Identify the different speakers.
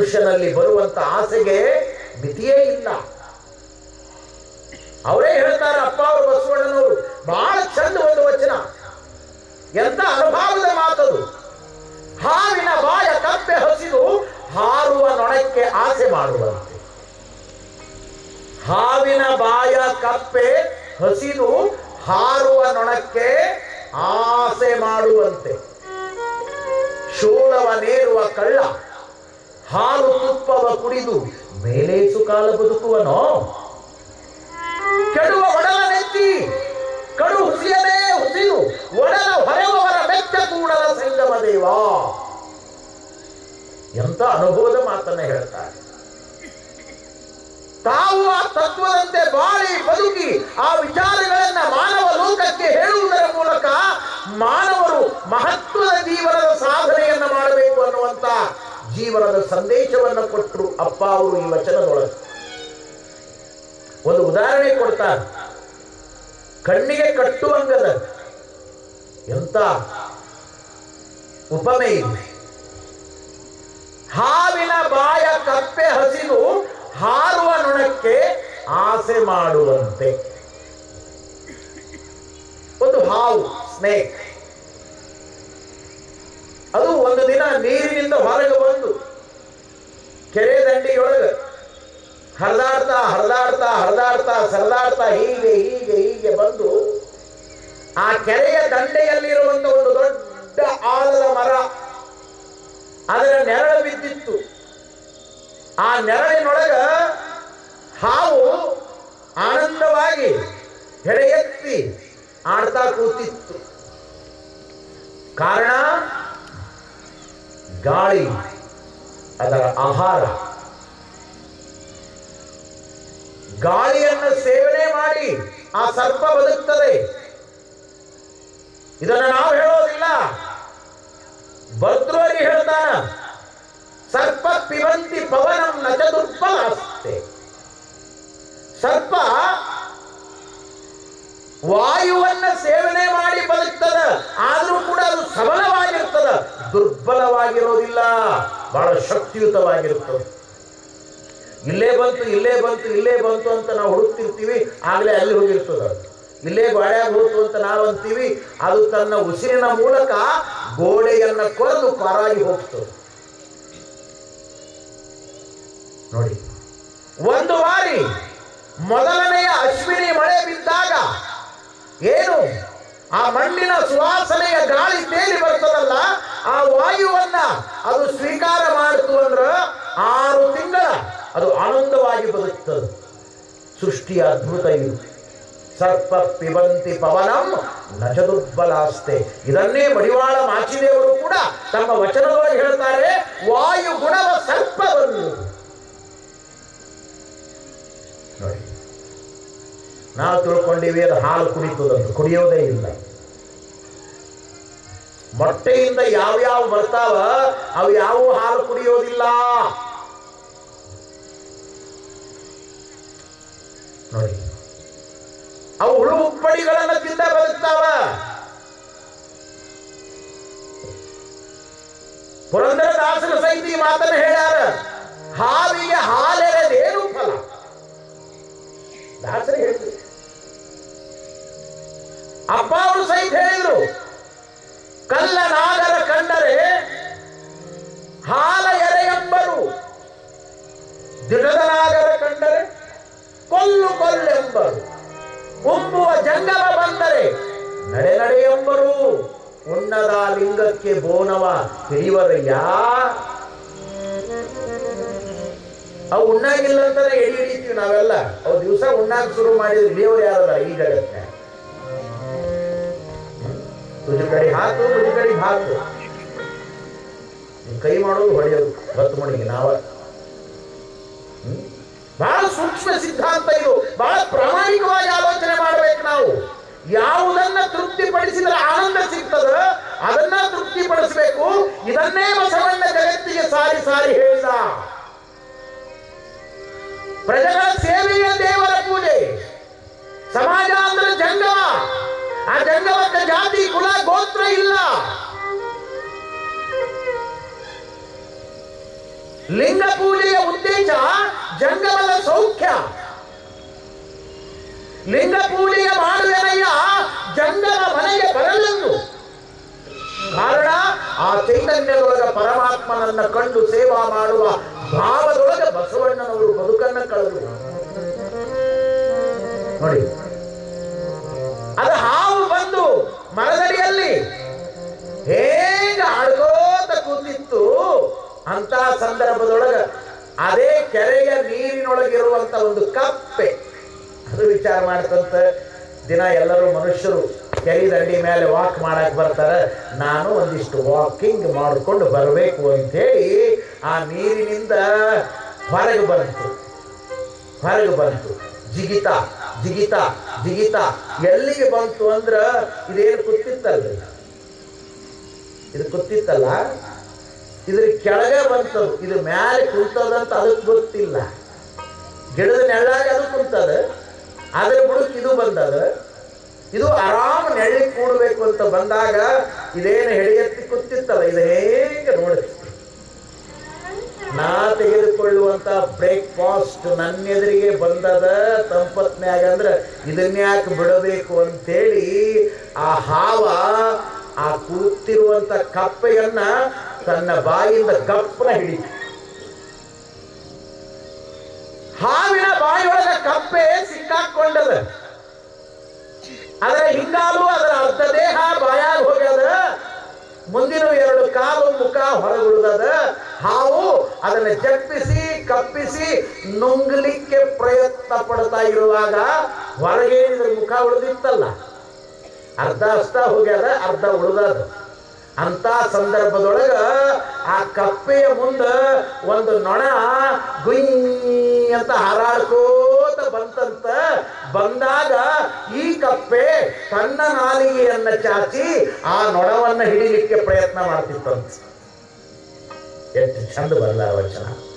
Speaker 1: ಮನುಷ್ಯನಲ್ಲಿ ಬರುವಂತ ಆಸೆಗೆ ಮಿತಿಯೇ ಇಲ್ಲ ಅವರೇ ಹೇಳ್ತಾರೆ ಅಪ್ಪ ಅವರು ಬಸವಣ್ಣನವರು ಬಹಳ ಚಂದ ಒಂದು ವಚನ ಎಂತ ಅನುಭವದ ಮಾತದು ಹಾವಿನ ಬಾಯ ಕಪ್ಪೆ ಹಸಿದು ಹಾರುವ ನೊಣಕ್ಕೆ ಆಸೆ ಮಾಡುವಂತೆ ಹಾವಿನ ಬಾಯ ಕಪ್ಪೆ ಹಸಿದು ಹಾರುವ ನೊಣಕ್ಕೆ ಆಸೆ ಮಾಡುವಂತೆ ಶೂಲವ ನೇರುವ ಕಳ್ಳ ಹಾಲು ತುಪ್ಪವ ಕುಡಿದು ಮೇಲೇಸು ಕಾಲ ಬದುಕುವನೋ ಕೆಡುವ ಒಡಲ ನೆತ್ತಿ ಕಡು ಹುಸಿಯದೇ ಹುಸಿದು ಒಡಲ ಹೊರೆವವರ ಮೆಚ್ಚ ಕೂಡಲ ಸಂಗಮ ದೇವ ಎಂತ ಅನುಭವದ ಮಾತನ್ನ ಹೇಳ್ತಾರೆ ತಾವು ಆ ತತ್ವದಂತೆ ಬಾಳಿ ಬದುಕಿ ಆ ವಿಚಾರಗಳನ್ನ ಮಾನವ ಲೋಕಕ್ಕೆ ಹೇಳುವುದರ ಮೂಲಕ ಮಾನವರು ಮಹತ್ವದ ಜೀವನದ ಸಾಧನೆಯನ್ನ ಮಾಡಬೇಕು ಅನ್ನುವಂತ ಜೀವನದ ಸಂದೇಶವನ್ನು ಕೊಟ್ಟರು ಅಪ್ಪ ಅವರು ಈ ವಚನದೊಳಗೆ ಒಂದು ಉದಾಹರಣೆ ಕೊಡ್ತಾರೆ ಕಣ್ಣಿಗೆ ಕಟ್ಟುವಂಗದ ಎಂತ ಉಪಮೆ ಇದೆ ಹಾವಿನ ಬಾಯ ಕಪ್ಪೆ ಹಸಿದು ಹಾರುವ ನೊಣಕ್ಕೆ ಆಸೆ ಮಾಡುವಂತೆ ಒಂದು ಹಾವು ಸ್ನೇಕ್ ಅದು ಒಂದು ದಿನ ನೀರಿನಿಂದ ಹೊರಗೆ ಬಂದು ಕೆರೆ ದಂಡಿಯೊಳಗೆ ಹರಿದಾಡ್ತಾ ಹರಿದಾಡ್ತಾ ಹರಿದಾಡ್ತಾ ಸರಿದಾಡ್ತಾ ಹೀಗೆ ಹೀಗೆ ಹೀಗೆ ಬಂದು ಆ ಕೆರೆಯ ದಂಡೆಯಲ್ಲಿರುವಂತ ಒಂದು ದೊಡ್ಡ ಆಲದ ಮರ ಅದರ ನೆರಳು ಬಿದ್ದಿತ್ತು ಆ ನೆರಳಿನೊಳಗ ಹಾವು ಆನಂದವಾಗಿ ಹೆಡೆ ಎತ್ತಿ ಆಡ್ತಾ ಕೂತಿತ್ತು ಕಾರಣ ಗಾಳಿ ಅದರ ಆಹಾರ ಗಾಳಿಯನ್ನು ಸೇವನೆ ಮಾಡಿ ಆ ಸರ್ಪ ಬದುಕ್ತದೆ ಇದನ್ನು ನಾವು ಹೇಳೋದಿಲ್ಲ ಭದ್ರೋರಿ ಹೇಳ್ತಾನ ಸರ್ಪ ಪಿಬಂತಿ ಪವನಂ ನಚ ದುರ್ಬಲ ಅಸ್ತೆ ಸರ್ಪ ವಾಯುವನ್ನ ಸೇವನೆ ಮಾಡಿ ಬದುಕ್ತದ ಆದ್ರೂ ಕೂಡ ಅದು ಸಬಲವಾಗಿರ್ತದ ದುರ್ಬಲವಾಗಿರೋದಿಲ್ಲ ಬಹಳ ಶಕ್ತಿಯುತವಾಗಿರ್ತದೆ ಇಲ್ಲೇ ಬಂತು ಇಲ್ಲೇ ಬಂತು ಇಲ್ಲೇ ಬಂತು ಅಂತ ನಾವು ಹುಡುಕ್ತಿರ್ತೀವಿ ಆಗ್ಲೇ ಅಲ್ಲಿ ಹೋಗಿರ್ತದ ಅದು. ಇಲ್ಲೇ ಗೋಡ್ಯಾಗ ಹೋತು ಅಂತ ನಾವು ಅಂತೀವಿ ಅದು ತನ್ನ ಉಸಿರಿನ ಮೂಲಕ ಗೋಡೆಯನ್ನ ಕೊರೆದು ಪಾರಾಗಿ ಹೋಗ್ತದೆ ನೋಡಿ ಒಂದು ಬಾರಿ ಮೊದಲನೆಯ ಅಶ್ವಿನಿ ಮಳೆ ಬಿದ್ದಾಗ ಏನು ಆ ಮಣ್ಣಿನ ಸುವಾಸನೆಯ ಗಾಳಿ ತೇಲಿ ಬರ್ತದಲ್ಲ ಆ ವಾಯುವನ್ನ ಅದು ಸ್ವೀಕಾರ ಮಾಡಿತು ಅಂದ್ರ ಆರು ತಿಂಗಳ ಅದು ಆನಂದವಾಗಿ ಬದುಕ್ತದೆ ಸೃಷ್ಟಿಯ ಅದ್ಭುತ ಇದು ಸರ್ಪ ಪಿಬಂತಿ ಪವನಂ ನಚ ದುರ್ಬಲಾಸ್ತೆ ಇದನ್ನೇ ಮಡಿವಾಳ ಮಾಚಿದೇವರು ಕೂಡ ತಮ್ಮ ವಚನದೊಳಗೆ ಹೇಳ್ತಾರೆ ವಾಯು ಗುಣವ ಸರ್ಪವನ್ನು ನೋಡಿ ನಾವು ತಿಳ್ಕೊಂಡಿವಿ ಅದು ಹಾಲು ಕುಡಿತದಂತ ಕುಡಿಯೋದೇ ಇಲ್ಲ ಮೊಟ್ಟೆಯಿಂದ ಯಾವ್ಯಾವ ಬರ್ತಾವ ಅವು ಯಾವ ಹಾಲು ಕುಡಿಯೋದಿಲ್ಲ ನೋಡಿ ಅವು ಹುಳು ಉಪ್ಪಡಿಗಳನ್ನ ತಿಂದ ಬದುಕ್ತಾವ ಪುರಂದರದಾಸರ ಸಹಿತ ಈ ಮಾತನ್ನು ಹೇಳ್ಯಾರ ಹಾವಿಗೆ ಹಾಲೆರೆದೇನು ಫಲ ದಾಸರು ಹೇಳಿದ್ರು ಅಪ್ಪ ಅವರು ಸಹಿತ ಹೇಳಿದ್ರು ಕಲ್ಲ ನಾಗರ ಕಂಡರೆ ಹಾಲ ಎರೆ ಎಂಬರು ದಿಡದ ನಾಗರ ಕಂಡರೆ ಕೊಲ್ಲು ಕೊಲ್ಲೆಂಬರು ಉಬ್ಬುವ ಜಂಗಮ ಬಂದರೆ ನಡೆ ನಡೆ ಎಂಬರು ಉನ್ನದ ಲಿಂಗಕ್ಕೆ ಬೋನವ ಹಿಡಿವರಯ್ಯ ಅವು ಉಣ್ಣಾಗಿಲ್ಲ ಅಂತಾನೆ ಎಡಿ ಹಿಡಿತೀವಿ ನಾವೆಲ್ಲ ಅವು ದಿವಸ ಉಣ್ಣಾಕ ಶುರು ಮಾಡಿದ್ರೆ ಹಿಡಿಯೋರು ಯಾರಲ್ಲ ಈ ಜಗತ್ತಿನ ತುಜ ಕಡೆ ಹಾಕು ತುಜ ಕಡೆ ಹಾಕು ನಿನ್ ಕೈ ಮಾಡೋದು ಹೊಡೆಯೋದು ಹತ್ತು ಮಣಿಗೆ ನಾವ ಹ್ಮ್? ಬಹಳ ಸೂಕ್ಷ್ಮ ಸಿದ್ಧಾಂತ ಇದು ಬಹಳ ಪ್ರಾಮಾಣಿಕವಾಗಿ ಆಲೋಚನೆ ಮಾಡ್ಬೇಕು ನಾವು ಯಾವುದನ್ನ ತೃಪ್ತಿಪಡಿಸಿದ್ರೆ ಆನಂದ ಸಿಗ್ತದ ಅದನ್ನ ತೃಪ್ತಿಪಡಿಸಬೇಕು ಇದನ್ನೇ ಬಸವಣ್ಣ ಜಗತ್ತಿಗೆ ಸಾರಿ ಸಾರಿ ಹೇಳಿದ ಪ್ರಜೆಗಳ ಸೇವೆಯೇ ದೇವರ ಪೂಜೆ ಸಮಾಜ ಅಂದ್ರೆ ಜಂಗಮ ಆ ಜಂಗಮಕ್ಕೆ ಜಾತಿ ಕುಲ ಗೋತ್ರ ಇಲ್ಲ ಲಿಂಗ ಪೂಜೆಯ ಉದ್ದೇಶ ಜಂಗಮದ ಸೌಖ್ಯ ಲಿಂಗ ಪೂಜೆಯ ಮಾಡುವೆನಯ್ಯ ಜಂಗಮ ಮನೆಗೆ ಬರಲೆಂದು ಕಾರಣ ಆ ಚೈತನ್ಯದೊಳಗ ಪರಮಾತ್ಮನನ್ನ ಕಂಡು ಸೇವಾ ಮಾಡುವ ಭಾವದೊಳಗೆ ಬಸವಣ್ಣನವರು ಬದುಕನ್ನ ಕಳೆದರು ನೋಡಿ ಅದು ಹಾವು ಬಂದು ಮರದಡಿಯಲ್ಲಿ ಹೇಗೆ ಆಡ್ಕೋತ ಕೂತಿತ್ತು ಅಂತ ಸಂದರ್ಭದೊಳಗ ಅದೇ ಕೆರೆಯ ನೀರಿನೊಳಗಿರುವಂತ ಒಂದು ಕಪ್ಪೆ ಅದು ವಿಚಾರ ಮಾಡ್ತಂತ ದಿನ ಎಲ್ಲರೂ ಮನುಷ್ಯರು ಕೆರೆ ದಂಡಿ ಮೇಲೆ ವಾಕ್ ಮಾಡಕ್ ಬರ್ತಾರೆ ನಾನು ಒಂದಿಷ್ಟು ವಾಕಿಂಗ್ ಮಾಡಿಕೊಂಡು ಬರಬೇಕು ಅಂತೇಳಿ ಆ ನೀರಿನಿಂದ ಹೊರಗೆ ಬಂತು ಹೊರಗೆ ಬಂತು ಜಿಗಿತ ಜಿಗಿತ ಜಿಗಿತ ಎಲ್ಲಿಗೆ ಬಂತು ಅಂದ್ರ ಇದೇನು ಕೂತಿತ್ತಲ್ಲ ಇದು ಕೂತಿತ್ತಲ್ಲ ಇದ್ರ ಕೆಳಗೆ ಬಂತದು ಇದು ಮ್ಯಾಲೆ ಕುಂತದಂತ ಅದಕ್ಕೆ ಗೊತ್ತಿಲ್ಲ ಗಿಡದ ನೆಳ್ಳಾಗ ಅದು ಕುಂತದ ಅದ್ರ ಬುಡಕ್ ಇದು ಬಂದದ ಇದು ಆರಾಮ ನೆಳ್ಳಿ ಕೂಡಬೇಕು ಅಂತ ಬಂದಾಗ ಇದೇನು ಹೆಡಿಯತ್ತಿ ಕೂತಿತ್ತಲ್ಲ ಇದು ಹೇಗೆ ನೋಡಿ ನಾ ತೆಗೆದುಕೊಳ್ಳುವಂತ ಬ್ರೇಕ್ಫಾಸ್ಟ್ ನನ್ನ ಎದುರಿಗೆ ಬಂದದ ತಂಪತ್ನ್ಯಾಗ ಅಂದ್ರೆ ಇದನ್ಯಾಕೆ ಬಿಡಬೇಕು ಅಂತೇಳಿ ಆ ಹಾವ ಆ ಕೂತಿರುವಂತ ಕಪ್ಪೆಯನ್ನ ತನ್ನ ಬಾಯಿಂದ ಗಪ್ಪನ ಹಿಡಿತು ಹಾವಿನ ಬಾಯಿಯೊಳಗ ಕಪ್ಪೆ ಸಿಕ್ಕಾಕೊಂಡದ ಅದರ ಹಿಂಗಾಲು ಅದರ ಅರ್ಧ ದೇಹ ಬಾಯಾಗ ಹೋಗ್ಯದ ಮುಂದಿನ ಎರಡು ಕಾಲು ಮುಖ ಹೊರಗುಳಿದದ ಹಾವು ಅದನ್ನ ಜಪ್ಪಿಸಿ ಕಪ್ಪಿಸಿ ನುಂಗ್ಲಿಕ್ಕೆ ಪ್ರಯತ್ನ ಪಡ್ತಾ ಇರುವಾಗ ಹೊರಗೆ ಇದ್ರ ಮುಖ ಉಳಿದಿತ್ತಲ್ಲ ಅರ್ಧ ಅಷ್ಟ ಹೋಗ್ಯದ ಅರ್ಧ ಉಳಿದದ ಅಂತ ಸಂದರ್ಭದೊಳಗ ಆ ಕಪ್ಪೆಯ ಮುಂದ ಒಂದು ನೊಣ ಗುಯ್ ಅಂತ ಹಾರಾಡ್ಕೋತ ಬಂತಂತ ಬಂದಾಗ ಈ ಕಪ್ಪೆ ತನ್ನ ನಾಲಿಗೆಯನ್ನ ಚಾಚಿ ಆ ನೊಣವನ್ನ ಹಿಡಿಲಿಕ್ಕೆ ಪ್ರಯತ್ನ ಮಾಡ್ತಿತ್ತಂತ ಎಷ್ಟು ಚಂದ ಬರಲ್ಲ ವಚನ